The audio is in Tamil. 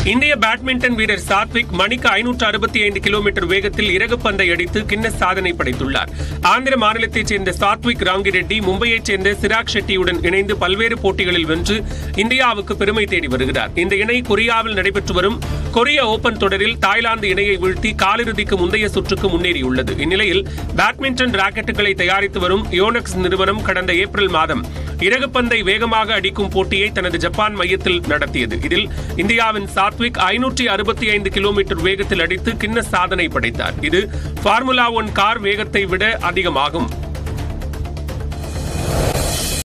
இந்திய பேட்மிண்டன் வீரர் சாத்விக் மணிக்கு ஐநூற்று அறுபத்தி ஐந்து கிலோமீட்டர் வேகத்தில் இறகு பந்தை அடித்து கின்னஸ் சாதனை படைத்துள்ளார் ஆந்திர மாநிலத்தைச் சேர்ந்த சாத்விக் ராங்கிரெட்டி மும்பையைச் சேர்ந்த சிராக் ஷெட்டியுடன் இணைந்து பல்வேறு போட்டிகளில் வென்று இந்தியாவுக்கு பெருமை தேடி வருகிறார் இந்த இணை கொரியாவில் நடைபெற்று வரும் கொரிய ஓபன் தொடரில் தாய்லாந்து இணையை வீழ்த்தி காலிறுதிக்கு முந்தைய சுற்றுக்கு முன்னேறியுள்ளது இந்நிலையில் பேட்மிண்டன் ராக்கெட்டுகளை தயாரித்து வரும் யோனக்ஸ் நிறுவனம் கடந்த ஏப்ரல் மாதம் இறகுப்பந்தை வேகமாக அடிக்கும் போட்டியை தனது ஜப்பான் மையத்தில் நடத்தியது இதில் இந்தியாவின் சாத்விக் ஐநூற்றி அறுபத்தி ஐந்து கிலோமீட்டர் வேகத்தில் அடித்து கின்னஸ் சாதனை படைத்தார் இது ஃபார்முலா ஒன் கார் வேகத்தை விட அதிகமாகும்